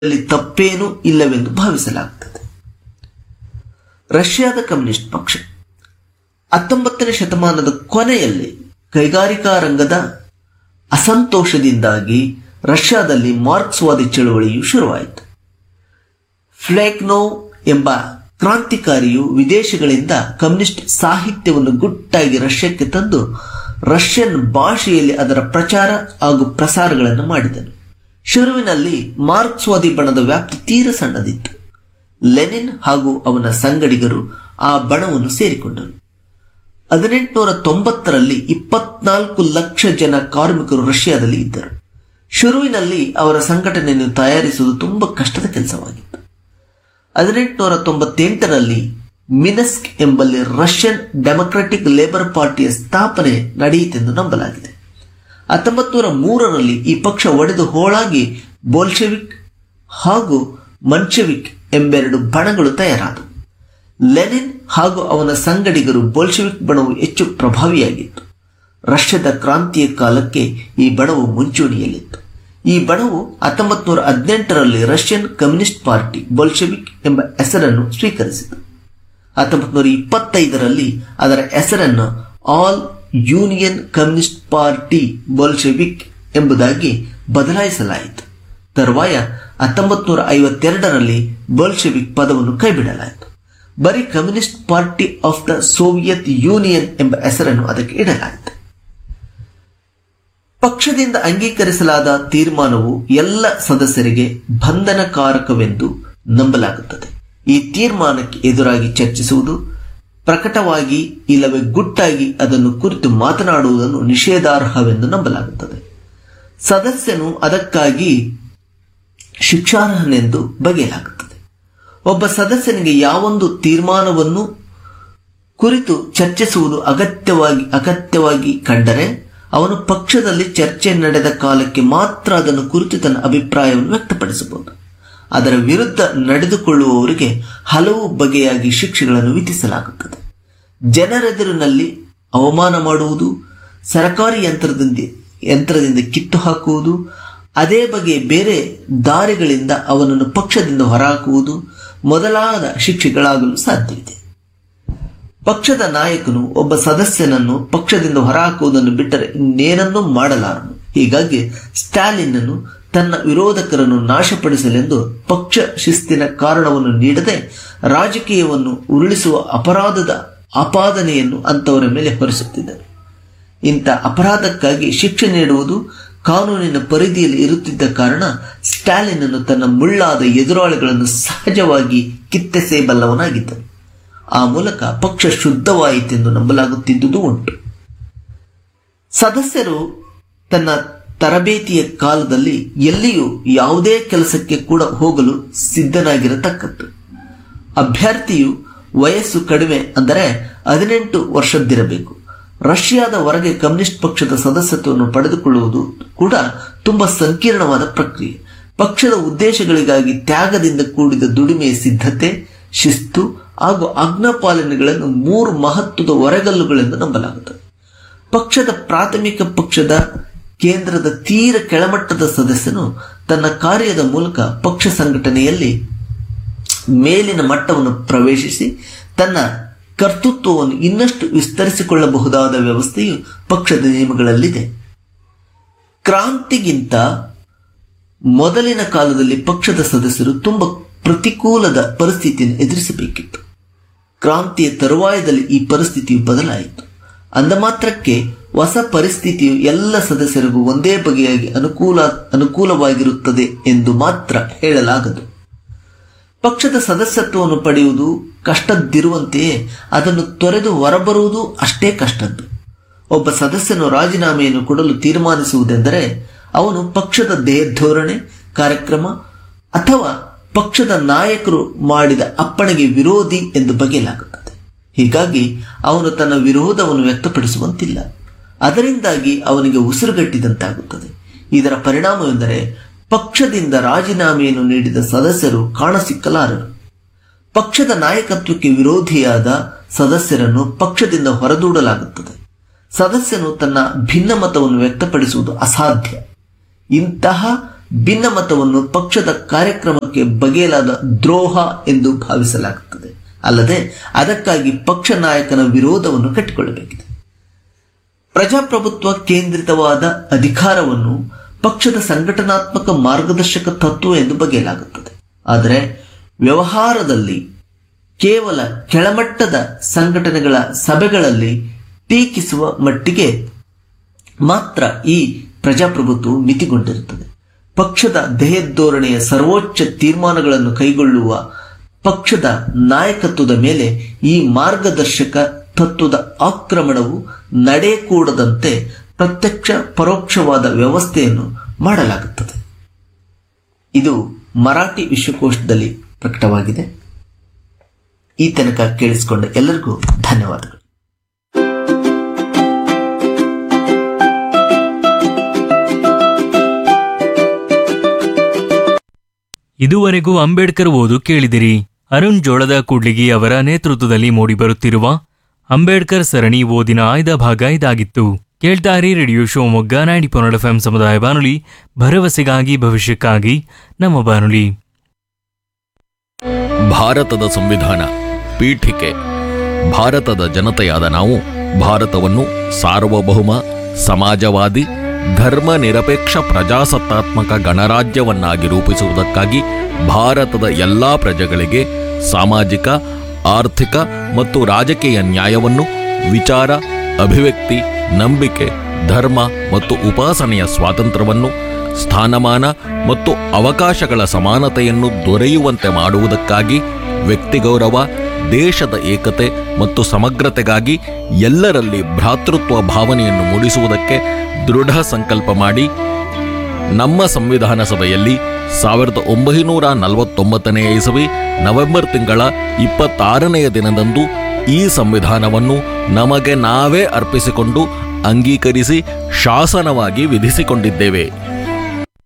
ಅಲ್ಲಿ ತಪ್ಪೇನೂ ಇಲ್ಲವೆಂದು ಭಾವಿಸಲಾಗುತ್ತದೆ ರಷ್ಯಾದ ಕಮ್ಯುನಿಸ್ಟ್ ಪಕ್ಷ ಹತ್ತೊಂಬತ್ತನೇ ಶತಮಾನದ ಕೊನೆಯಲ್ಲಿ ಕೈಗಾರಿಕಾ ರಂಗದ ಅಸಂತೋಷದಿಂದಾಗಿ ರಷ್ಯಾದಲ್ಲಿ ಮಾರ್ಕ್ಸ್ವಾದಿ ಚಳುವಳಿಯು ಶುರುವಾಯಿತು ಫ್ಲೇಕ್ನೋ ಎಂಬ ಕ್ರಾಂತಿಕಾರಿಯು ವಿದೇಶಗಳಿಂದ ಕಮ್ಯುನಿಸ್ಟ್ ಸಾಹಿತ್ಯವನ್ನು ಗುಟ್ಟಾಗಿ ರಷ್ಯಕ್ಕೆ ತಂದು ರಷ್ಯನ್ ಭಾಷೆಯಲ್ಲಿ ಅದರ ಪ್ರಚಾರ ಹಾಗೂ ಪ್ರಸಾರಗಳನ್ನು ಮಾಡಿದನು ಶುರುವಿನಲ್ಲಿ ಮಾರ್ಕ್ಸ್ವಾದಿ ಬಣದ ವ್ಯಾಪ್ತಿ ತೀರ ಸಣ್ಣದಿತ್ತು ಲೆನಿನ್ ಹಾಗೂ ಅವನ ಸಂಗಡಿಗರು ಆ ಬಣವನ್ನು ಸೇರಿಕೊಂಡರು ಹದಿನೆಂಟುನೂರ ತೊಂಬತ್ತರಲ್ಲಿ ಇಪ್ಪತ್ನಾಲ್ಕು ಲಕ್ಷ ಜನ ಕಾರ್ಮಿಕರು ರಷ್ಯಾದಲ್ಲಿ ಇದ್ದರು ಶುರುವಿನಲ್ಲಿ ಅವರ ಸಂಘಟನೆಯನ್ನು ತಯಾರಿಸುವುದು ತುಂಬಾ ಕಷ್ಟದ ಕೆಲಸವಾಗಿತ್ತು ಹದಿನೆಂಟುನೂರ ತೊಂಬತ್ತೆಂಟರಲ್ಲಿ ಮಿನಸ್ಕ್ ಎಂಬಲ್ಲಿ ರಷ್ಯನ್ ಡೆಮೊಕ್ರೆಟಿಕ್ ಲೇಬರ್ ಪಾರ್ಟಿಯ ಸ್ಥಾಪನೆ ನಡೆಯಿತೆಂದು ನಂಬಲಾಗಿದೆ ಹತ್ತೊಂಬತ್ತು ನೂರ ಮೂರರಲ್ಲಿ ಈ ಪಕ್ಷ ಒಡೆದು ಹೋಳಾಗಿ ಬೋಲ್ಶೆವಿಕ್ ಹಾಗೂ ಮನ್ಶೆವಿಕ್ ಎಂಬೆರಡು ಬಣಗಳು ತಯಾರಾದವು ಲೆನಿನ್ ಹಾಗೂ ಅವನ ಸಂಗಡಿಗರು ಬೋಲ್ಶೆವಿಕ್ ಬಣವು ಹೆಚ್ಚು ಪ್ರಭಾವಿಯಾಗಿತ್ತು ರಷ್ಯಾದ ಕ್ರಾಂತಿಯ ಕಾಲಕ್ಕೆ ಈ ಬಣವು ಮುಂಚೂಣಿಯಲ್ಲಿತ್ತು ಈ ಬಣವು ಹತ್ತೊಂಬತ್ತು ನೂರ ಹದಿನೆಂಟರಲ್ಲಿ ರಷ್ಯನ್ ಕಮ್ಯುನಿಸ್ಟ್ ಪಾರ್ಟಿ ಬೋಲ್ಶೆವಿಕ್ ಎಂಬ ಹೆಸರನ್ನು ಸ್ವೀಕರಿಸಿತು ಹತ್ತೊಂಬತ್ತು ನೂರ ಇಪ್ಪತ್ತೈದರಲ್ಲಿ ಅದರ ಹೆಸರನ್ನು all union communist party Bolshevik ಎಂಬುದಾಗಿ ಬದಲಾಯಿಸಲಾಯಿತು ತರುವಾಯ ಹತ್ತೊಂಬತ್ತು ನೂರ ಐವತ್ತೆರಡರಲ್ಲಿ ಬೋಲ್ಶೆವಿಕ್ ಪದವನ್ನು ಕೈಬಿಡಲಾಯಿತು ಬರೀ communist party of the Soviet union ಎಂಬ ಹೆಸರನ್ನು ಅದಕ್ಕೆ ಇಡಲಾಯಿತು ಪಕ್ಷದಿಂದ ಅಂಗೀಕರಿಸಲಾದ ತೀರ್ಮಾನವು ಎಲ್ಲ ಸದಸ್ಯರಿಗೆ ಬಂಧನಕಾರಕವೆಂದು ನಂಬಲಾಗುತ್ತದೆ ಈ ತೀರ್ಮಾನಕ್ಕೆ ಎದುರಾಗಿ ಚರ್ಚಿಸುವುದು ಪ್ರಕಟವಾಗಿ ಇಲ್ಲವೇ ಗುಟ್ಟಾಗಿ ಅದನ್ನು ಕುರಿತು ಮಾತನಾಡುವುದನ್ನು ನಿಷೇಧಾರ್ಹವೆಂದು ನಂಬಲಾಗುತ್ತದೆ ಸದಸ್ಯನು ಅದಕ್ಕಾಗಿ ಶಿಕ್ಷಾರ್ಹನೆಂದು ಬಗೆಯಲಾಗುತ್ತದೆ ಒಬ್ಬ ಸದಸ್ಯನಿಗೆ ಯಾವೊಂದು ತೀರ್ಮಾನವನ್ನು ಕುರಿತು ಚರ್ಚಿಸುವುದು ಅಗತ್ಯವಾಗಿ ಅಗತ್ಯವಾಗಿ ಕಂಡರೆ ಅವನು ಪಕ್ಷದಲ್ಲಿ ಚರ್ಚೆ ನಡೆದ ಕಾಲಕ್ಕೆ ಮಾತ್ರ ಅದನ್ನು ಕುರಿತು ತನ್ನ ಅಭಿಪ್ರಾಯವನ್ನು ವ್ಯಕ್ತಪಡಿಸಬಹುದು ಅದರ ವಿರುದ್ಧ ನಡೆದುಕೊಳ್ಳುವವರಿಗೆ ಹಲವು ಬಗೆಯಾಗಿ ಶಿಕ್ಷೆಗಳನ್ನು ವಿಧಿಸಲಾಗುತ್ತದೆ ಜನರೆದುರಿನಲ್ಲಿ ಅವಮಾನ ಮಾಡುವುದು ಸರಕಾರಿ ಯಂತ್ರದಿಂದ ಯಂತ್ರದಿಂದ ಕಿತ್ತು ಹಾಕುವುದು ಅದೇ ಬಗೆಯ ಬೇರೆ ದಾರಿಗಳಿಂದ ಅವನನ್ನು ಪಕ್ಷದಿಂದ ಹೊರಹಾಕುವುದು ಮೊದಲಾದ ಶಿಕ್ಷೆಗಳಾಗಲು ಸಾಧ್ಯವಿದೆ ಪಕ್ಷದ ನಾಯಕನು ಒಬ್ಬ ಸದಸ್ಯನನ್ನು ಪಕ್ಷದಿಂದ ಹೊರಹಾಕುವುದನ್ನು ಬಿಟ್ಟರೆ ಇನ್ನೇನನ್ನೂ ಮಾಡಲಾರನು ಹೀಗಾಗಿ ಸ್ಟಾಲಿನ್ನನು ತನ್ನ ವಿರೋಧಕರನ್ನು ನಾಶಪಡಿಸಲೆಂದು ಪಕ್ಷ ಶಿಸ್ತಿನ ಕಾರಣವನ್ನು ನೀಡದೆ ರಾಜಕೀಯವನ್ನು ಉರುಳಿಸುವ ಅಪರಾಧದ ಆಪಾದನೆಯನ್ನು ಅಂತವರ ಮೇಲೆ ಹೊರಿಸುತ್ತಿದ್ದರು ಇಂಥ ಅಪರಾಧಕ್ಕಾಗಿ ಶಿಕ್ಷೆ ನೀಡುವುದು ಕಾನೂನಿನ ಪರಿಧಿಯಲ್ಲಿ ಇರುತ್ತಿದ್ದ ಕಾರಣ ಸ್ಟಾಲಿನನ್ನು ತನ್ನ ಮುಳ್ಳಾದ ಎದುರಾಳಿಗಳನ್ನು ಸಹಜವಾಗಿ ಕಿತ್ತೆಸೆಯಬಲ್ಲವನಾಗಿದ್ದನು ಆ ಮೂಲಕ ಪಕ್ಷ ಶುದ್ಧವಾಯಿತೆಂದು ನಂಬಲಾಗುತ್ತಿದ್ದುದು ಉಂಟು ಸದಸ್ಯರು ತನ್ನ ತರಬೇತಿಯ ಕಾಲದಲ್ಲಿ ಎಲ್ಲಿಯೂ ಯಾವುದೇ ಕೆಲಸಕ್ಕೆ ಕೂಡ ಹೋಗಲು ಸಿದ್ಧನಾಗಿರತಕ್ಕದ್ದು ಅಭ್ಯರ್ಥಿಯು ವಯಸ್ಸು ಕಡಿಮೆ ಅಂದರೆ ಹದಿನೆಂಟು ವರ್ಷದ್ದಿರಬೇಕು ರಷ್ಯಾದ ಹೊರಗೆ ಕಮ್ಯುನಿಸ್ಟ್ ಪಕ್ಷದ ಸದಸ್ಯತ್ವವನ್ನು ಪಡೆದುಕೊಳ್ಳುವುದು ಕೂಡ ತುಂಬಾ ಸಂಕೀರ್ಣವಾದ ಪ್ರಕ್ರಿಯೆ ಪಕ್ಷದ ಉದ್ದೇಶಗಳಿಗಾಗಿ ತ್ಯಾಗದಿಂದ ಕೂಡಿದ ದುಡಿಮೆಯ ಸಿದ್ಧತೆ ಶಿಸ್ತು ಹಾಗೂ ಆಜ್ಞಾಪಾಲನೆಗಳನ್ನು ಮೂರು ಮಹತ್ವದ ಹೊರಗಲ್ಲುಗಳೆಂದು ನಂಬಲಾಗುತ್ತದೆ ಪಕ್ಷದ ಪ್ರಾಥಮಿಕ ಪಕ್ಷದ ಕೇಂದ್ರದ ತೀರ ಕೆಳಮಟ್ಟದ ಸದಸ್ಯನು ತನ್ನ ಕಾರ್ಯದ ಮೂಲಕ ಪಕ್ಷ ಸಂಘಟನೆಯಲ್ಲಿ ಮೇಲಿನ ಮಟ್ಟವನ್ನು ಪ್ರವೇಶಿಸಿ ತನ್ನ ಕರ್ತೃತ್ವವನ್ನು ಇನ್ನಷ್ಟು ವಿಸ್ತರಿಸಿಕೊಳ್ಳಬಹುದಾದ ವ್ಯವಸ್ಥೆಯು ಪಕ್ಷದ ನಿಯಮಗಳಲ್ಲಿದೆ ಕ್ರಾಂತಿಗಿಂತ ಮೊದಲಿನ ಕಾಲದಲ್ಲಿ ಪಕ್ಷದ ಸದಸ್ಯರು ತುಂಬ ಪ್ರತಿಕೂಲದ ಪರಿಸ್ಥಿತಿಯನ್ನು ಎದುರಿಸಬೇಕಿತ್ತು ಕ್ರಾಂತಿಯ ತರುವಾಯದಲ್ಲಿ ಈ ಪರಿಸ್ಥಿತಿಯು ಬದಲಾಯಿತು ಅಂದ ಮಾತ್ರಕ್ಕೆ ಹೊಸ ಪರಿಸ್ಥಿತಿಯು ಎಲ್ಲ ಸದಸ್ಯರಿಗೂ ಒಂದೇ ಬಗೆಯಾಗಿ ಅನುಕೂಲ ಅನುಕೂಲವಾಗಿರುತ್ತದೆ ಎಂದು ಮಾತ್ರ ಹೇಳಲಾಗದು ಪಕ್ಷದ ಸದಸ್ಯತ್ವವನ್ನು ಪಡೆಯುವುದು ಕಷ್ಟದ್ದಿರುವಂತೆಯೇ ಅದನ್ನು ತೊರೆದು ಹೊರಬರುವುದು ಅಷ್ಟೇ ಕಷ್ಟದ್ದು ಒಬ್ಬ ಸದಸ್ಯನು ರಾಜೀನಾಮೆಯನ್ನು ಕೊಡಲು ತೀರ್ಮಾನಿಸುವುದೆಂದರೆ ಅವನು ಪಕ್ಷದ ದೇಹಧೋರಣೆ ಕಾರ್ಯಕ್ರಮ ಅಥವಾ ಪಕ್ಷದ ನಾಯಕರು ಮಾಡಿದ ಅಪ್ಪಣೆಗೆ ವಿರೋಧಿ ಎಂದು ಬಗೆಯಲಾಗುತ್ತದೆ ಹೀಗಾಗಿ ಅವನು ತನ್ನ ವಿರೋಧವನ್ನು ವ್ಯಕ್ತಪಡಿಸುವಂತಿಲ್ಲ ಅದರಿಂದಾಗಿ ಅವನಿಗೆ ಉಸಿರುಗಟ್ಟಿದಂತಾಗುತ್ತದೆ ಇದರ ಪರಿಣಾಮವೆಂದರೆ ಪಕ್ಷದಿಂದ ರಾಜೀನಾಮೆಯನ್ನು ನೀಡಿದ ಸದಸ್ಯರು ಕಾಣಸಿಕ್ಕಲಾರರು ಪಕ್ಷದ ನಾಯಕತ್ವಕ್ಕೆ ವಿರೋಧಿಯಾದ ಸದಸ್ಯರನ್ನು ಪಕ್ಷದಿಂದ ಹೊರದೂಡಲಾಗುತ್ತದೆ ಸದಸ್ಯನು ತನ್ನ ಭಿನ್ನಮತವನ್ನು ವ್ಯಕ್ತಪಡಿಸುವುದು ಅಸಾಧ್ಯ ಇಂತಹ ಭಿನ್ನಮತವನ್ನು ಪಕ್ಷದ ಕಾರ್ಯಕ್ರಮಕ್ಕೆ ಬಗೆಯಲಾದ ದ್ರೋಹ ಎಂದು ಭಾವಿಸಲಾಗುತ್ತದೆ ಅಲ್ಲದೆ ಅದಕ್ಕಾಗಿ ಪಕ್ಷ ನಾಯಕನ ವಿರೋಧವನ್ನು ಕಟ್ಟಿಕೊಳ್ಳಬೇಕಿದೆ ಪ್ರಜಾಪ್ರಭುತ್ವ ಕೇಂದ್ರಿತವಾದ ಅಧಿಕಾರವನ್ನು ಪಕ್ಷದ ಸಂಘಟನಾತ್ಮಕ ಮಾರ್ಗದರ್ಶಕ ತತ್ವ ಎಂದು ಬಗೆಯಲಾಗುತ್ತದೆ ಆದರೆ ವ್ಯವಹಾರದಲ್ಲಿ ಕೇವಲ ಕೆಳಮಟ್ಟದ ಸಂಘಟನೆಗಳ ಸಭೆಗಳಲ್ಲಿ ಟೀಕಿಸುವ ಮಟ್ಟಿಗೆ ಮಾತ್ರ ಈ ಪ್ರಜಾಪ್ರಭುತ್ವವು ಮಿತಿಗೊಂಡಿರುತ್ತದೆ ಪಕ್ಷದ ಧ್ಯೇಯಧೋರಣೆಯ ಸರ್ವೋಚ್ಚ ತೀರ್ಮಾನಗಳನ್ನು ಕೈಗೊಳ್ಳುವ ಪಕ್ಷದ ನಾಯಕತ್ವದ ಮೇಲೆ ಈ ಮಾರ್ಗದರ್ಶಕ ತತ್ವದ ಆಕ್ರಮಣವು ನಡೆಯಕೂಡದಂತೆ ಪ್ರತ್ಯಕ್ಷ ಪರೋಕ್ಷವಾದ ವ್ಯವಸ್ಥೆಯನ್ನು ಮಾಡಲಾಗುತ್ತದೆ ಇದು ಮರಾಠಿ ವಿಶ್ವಕೋಶದಲ್ಲಿ ಪ್ರಕಟವಾಗಿದೆ ಈ ತನಕ ಕೇಳಿಸಿಕೊಂಡ ಎಲ್ಲರಿಗೂ ಧನ್ಯವಾದಗಳು ಇದುವರೆಗೂ ಅಂಬೇಡ್ಕರ್ ಓದು ಕೇಳಿದಿರಿ ಅರುಣ್ ಜೋಳದ ಕೂಡ್ಲಿಗಿ ಅವರ ನೇತೃತ್ವದಲ್ಲಿ ಮೂಡಿಬರುತ್ತಿರುವ ಅಂಬೇಡ್ಕರ್ ಸರಣಿ ಓದಿನ ಆಯ್ದ ಭಾಗ ಇದಾಗಿತ್ತು ಕೇಳ್ತಾರಿ ರೇಡಿಯೋ ಶಿವಮೊಗ್ಗ ನೈಂಟಿ ಪೊನ್ನಡ ಎಫ್ ಸಮುದಾಯ ಬಾನುಲಿ ಭರವಸೆಗಾಗಿ ಭವಿಷ್ಯಕ್ಕಾಗಿ ನಮ್ಮ ಬಾನುಲಿ ಭಾರತದ ಸಂವಿಧಾನ ಪೀಠಿಕೆ ಭಾರತದ ಜನತೆಯಾದ ನಾವು ಭಾರತವನ್ನು ಸಾರ್ವಭೌಮ ಸಮಾಜವಾದಿ ಧರ್ಮ ನಿರಪೇಕ್ಷ ಪ್ರಜಾಸತ್ತಾತ್ಮಕ ಗಣರಾಜ್ಯವನ್ನಾಗಿ ರೂಪಿಸುವುದಕ್ಕಾಗಿ ಭಾರತದ ಎಲ್ಲಾ ಪ್ರಜೆಗಳಿಗೆ ಸಾಮಾಜಿಕ ಆರ್ಥಿಕ ಮತ್ತು ರಾಜಕೀಯ ನ್ಯಾಯವನ್ನು ವಿಚಾರ ಅಭಿವ್ಯಕ್ತಿ ನಂಬಿಕೆ ಧರ್ಮ ಮತ್ತು ಉಪಾಸನೆಯ ಸ್ವಾತಂತ್ರ್ಯವನ್ನು ಸ್ಥಾನಮಾನ ಮತ್ತು ಅವಕಾಶಗಳ ಸಮಾನತೆಯನ್ನು ದೊರೆಯುವಂತೆ ಮಾಡುವುದಕ್ಕಾಗಿ ವ್ಯಕ್ತಿಗೌರವ ದೇಶದ ಏಕತೆ ಮತ್ತು ಸಮಗ್ರತೆಗಾಗಿ ಎಲ್ಲರಲ್ಲಿ ಭ್ರಾತೃತ್ವ ಭಾವನೆಯನ್ನು ಮೂಡಿಸುವುದಕ್ಕೆ ದೃಢ ಸಂಕಲ್ಪ ಮಾಡಿ ನಮ್ಮ ಸಂವಿಧಾನ ಸಭೆಯಲ್ಲಿ ಸಾವಿರದ ಒಂಬೈನೂರ ನಲವತ್ತೊಂಬತ್ತನೆಯ ಇಸವಿ ನವೆಂಬರ್ ತಿಂಗಳ ಇಪ್ಪತ್ತಾರನೆಯ ದಿನದಂದು ಈ ಸಂವಿಧಾನವನ್ನು ನಮಗೆ ನಾವೇ ಅರ್ಪಿಸಿಕೊಂಡು ಅಂಗೀಕರಿಸಿ ಶಾಸನವಾಗಿ ವಿಧಿಸಿಕೊಂಡಿದ್ದೇವೆ